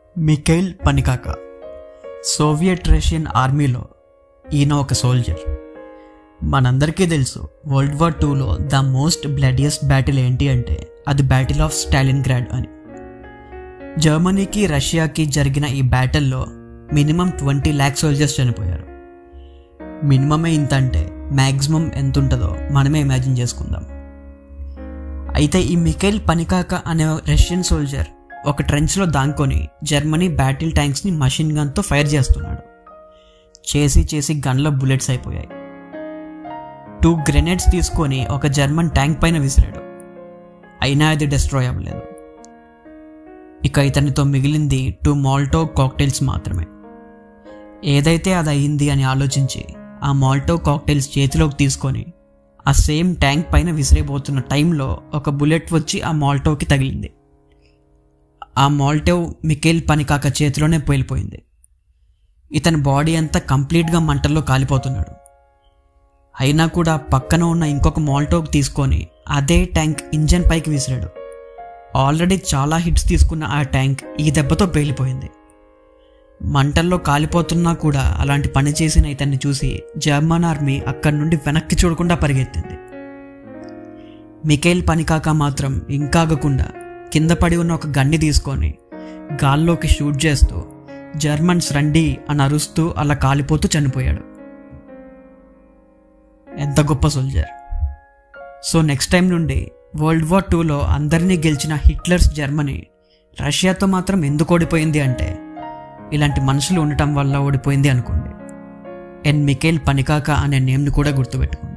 Mikhail పనికాక Soviet Russian ఆర్మీలో ఈయన ఒక సోల్జర్ మనందరికీ తెలుసు వరల్డ్ వార్ టూలో ద మోస్ట్ బ్లడియస్ట్ బ్యాటిల్ ఏంటి అంటే అది బ్యాటిల్ ఆఫ్ స్టాలిన్ గ్రాడ్ అని జర్మనీకి రష్యాకి జరిగిన ఈ బ్యాటిల్లో మినిమం ట్వంటీ ల్యాక్ సోల్జర్స్ చనిపోయారు మినిమమే ఇంత అంటే మ్యాక్సిమం ఎంత ఉంటుందో మనమే ఇమాజిన్ చేసుకుందాం అయితే ఈ మిఖైల్ పనికాక అనే రష్యన్ సోల్జర్ ఒక ట్రెంచ్లో దాంకొని జర్మనీ బ్యాటిల్ ట్యాంక్స్ని మషిన్ గన్తో ఫైర్ చేస్తున్నాడు చేసి చేసి గన్లో బుల్లెట్స్ అయిపోయాయి టూ గ్రెనేడ్స్ తీసుకొని ఒక జర్మన్ ట్యాంక్ పైన విసిరాడు అయినా అది డిస్ట్రాయ్ అవ్వలేదు ఇక ఇతనితో మిగిలింది టూ మాల్టో కాక్టైల్స్ మాత్రమే ఏదైతే అది అయ్యింది అని ఆలోచించి ఆ మాల్టో కాక్టైల్స్ చేతిలోకి తీసుకొని ఆ సేమ్ ట్యాంక్ పైన విసిరేపోతున్న టైంలో ఒక బుల్లెట్ వచ్చి ఆ మాల్టోకి తగిలింది ఆ మాల్టో మికేల్ పనికాక చేతిలోనే పేలిపోయింది ఇతని బాడీ అంతా కంప్లీట్గా మంటల్లో కాలిపోతున్నాడు అయినా కూడా పక్కన ఉన్న ఇంకొక మాల్టోకి తీసుకొని అదే ట్యాంక్ ఇంజన్ పైకి విసిరాడు ఆల్రెడీ చాలా హిట్స్ తీసుకున్న ఆ ట్యాంక్ ఈ దెబ్బతో పేలిపోయింది మంటల్లో కాలిపోతున్నా కూడా అలాంటి పని చేసిన ఇతన్ని చూసి జర్మన్ ఆర్మీ అక్కడి నుండి వెనక్కి చూడకుండా పరిగెత్తింది మికేల్ పనికాక మాత్రం ఇంకాగకుండా కింద పడి ఉన్న ఒక గన్ని తీసుకొని గాల్లోకి షూట్ చేస్తూ జర్మన్స్ రండి అని అరుస్తూ అలా కాలిపోతూ చనిపోయాడు ఎంత గొప్ప సోల్జర్ సో నెక్స్ట్ టైం నుండి వరల్డ్ వార్ టూలో అందరినీ గెలిచిన హిట్లర్స్ జర్మనీ రష్యాతో మాత్రం ఎందుకు ఓడిపోయింది అంటే ఇలాంటి మనుషులు ఉండటం వల్ల ఓడిపోయింది అనుకోండి ఎన్ మికేల్ పనికాక అనే నేమ్ని కూడా గుర్తుపెట్టుకోండి